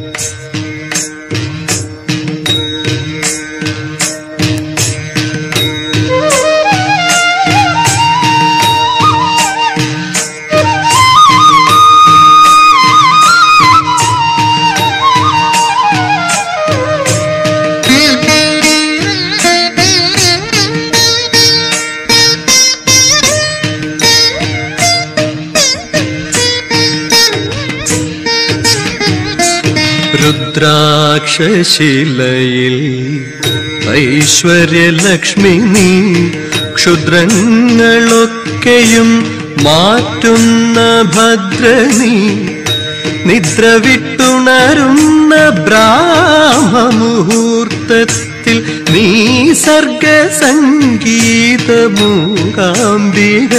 രുദ്രാക്ഷശിലയിൽ ഐശ്വര്യലക്ഷ്മി നീ ക്ഷുദ്രങ്ങളൊക്കെയും മാറ്റുന്ന ഭദ്രനീ നിദ്ര വിട്ടുണരുന്ന ബ്രാഹ്മമുഹൂർത്തത്തിൽ നീ സർഗസംഗീത മൂകാംബിക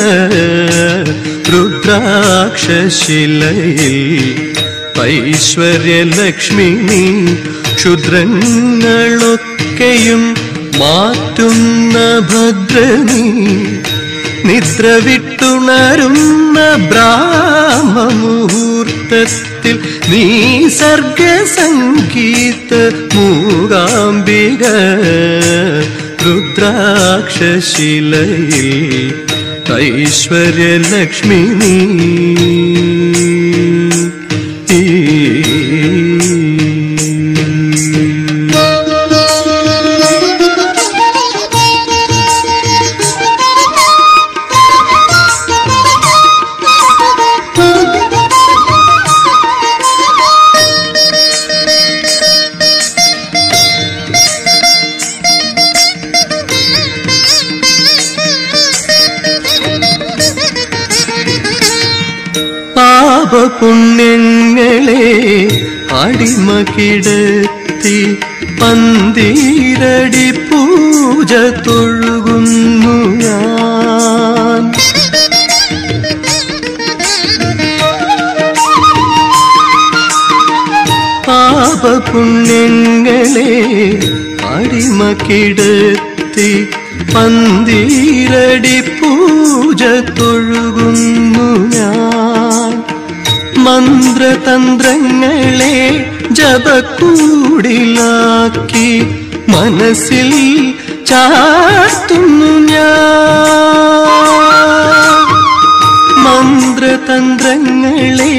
രുദ്രാക്ഷശിലയിൽ ഐശ്വര്യലക്ഷ്മി നീ ക്ഷുദ്രങ്ങളൊക്കെയും മാറ്റുന്ന ഭദ്രനീ നിദ്ര വിട്ടുണരുന്ന ബ്രാഹ്മമുഹൂർത്തത്തിൽ നീ സർഗസംഗീത മൂകാംബിക രുദ്രാക്ഷശിലയിൽ ഐശ്വര്യലക്ഷ്മി നീ പാപപുണ്യങ്ങളെ അടിമ കിടത്തി പന്തീരടി പൂജ തൊഴുകുന്നു ഞാൻ പാപപുണ്യങ്ങളെ അടിമ കിടത്തി പന്തീരടി പൂജ തൊഴുകുന്നു ഞാൻ മന്ത്രതന്ത്രങ്ങളെ ജപക്കൂടിലാക്കി മനസ്സിൽ ചാർത്തുന്നു ഞാൻ മന്ത്രതന്ത്രങ്ങളെ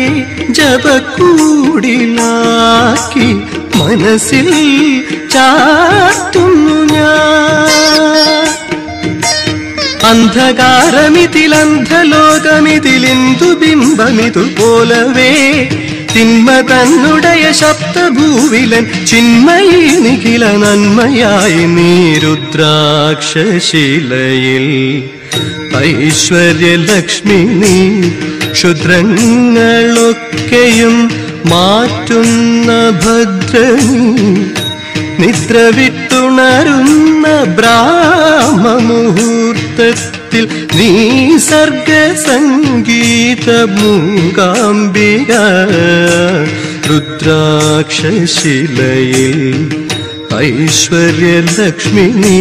ജപക്കൂടിലാക്കി മനസ്സിൽ ചാർത്തുന്നു ഞാൻ അന്ധകാരമിതിലന്ധലോകമിതിലിന്ദു ബിംബമിതു പോലവേ തിന്മ തന്നുടയ ശബ്ദഭൂവിലൻ ചിന്മയി നിഖില നന്മയായി നീ രുദ്രാക്ഷശിലയിൽ ഐശ്വര്യലക്ഷ്മി നീ ക്ഷുദ്രങ്ങളൊക്കെയും മാറ്റുന്ന ഭദ്രനീ നിദ്ര വിട്ടുണരുന്ന ബ്രാഹ്മമുഹൂർത്തത്തിൽ നീ സർഗസംഗീത മൂകാംബിക രുദ്രാക്ഷശിലയിൽ ഐശ്വര്യലക്ഷ്മി നീ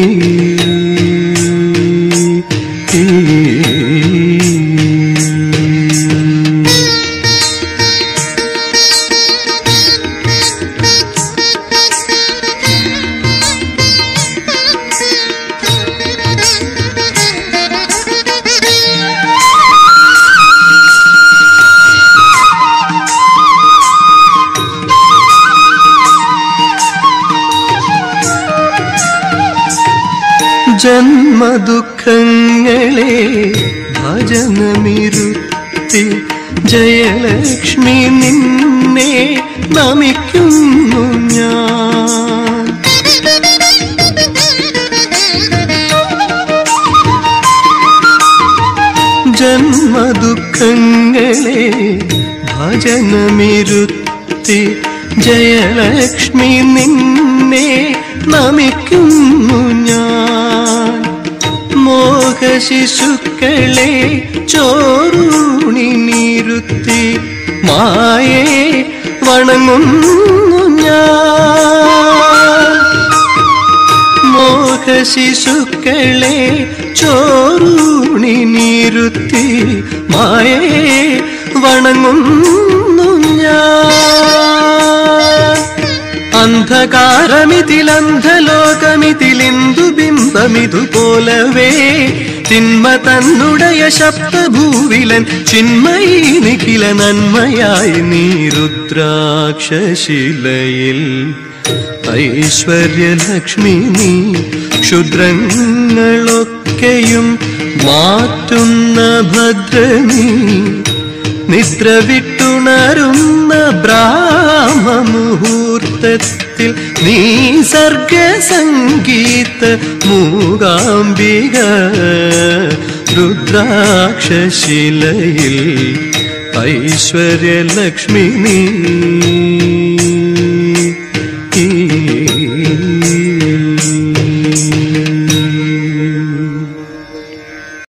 ജന്മദുഃഖങ്ങളെ ഭജനമിരുത്തി ജയലക്ഷ്മി നിന്നെ നമിക്കുന്നു ഞാൻ ജന്മദുഃഖങ്ങളെ ഭജനമിരുത്തി ജയലക്ഷ്മി നിന്നെ നമിക്കുന്നു ഞാൻ മോഹശിശുക്കളെ ചോറൂണി നിരുത്തി മായേ വണങ്ങുന്നു ഞാൻ മോഹശിശുക്കളെ ചോറൂണി നിരുത്തി മായേ വണങ്ങുന്നു ഞാൻ അന്ധകാരമിതിലന്ധലോകമിതിലിന്ദു ബിംബമിതുപോലവേ തിന്മ തന്നുടയ ശബ്ദഭൂവിലൻ ചിന്മയി നിഖില നന്മയായി നീ രുദ്രാക്ഷശിലയിൽ ഐശ്വര്യലക്ഷ്മി നീ ക്ഷുദ്രങ്ങളൊക്കെയും മാറ്റുന്ന ഭദ്രനീ നിദ്ര വിട്ടുണരുന്ന ബ്രാഹ്മമുഹൂർത്തത്തിൽ നീ സർഗസംഗീത മൂകാംബിക രുദ്രാക്ഷശിലയിൽ ഐശ്വര്യലക്ഷ്മി നീ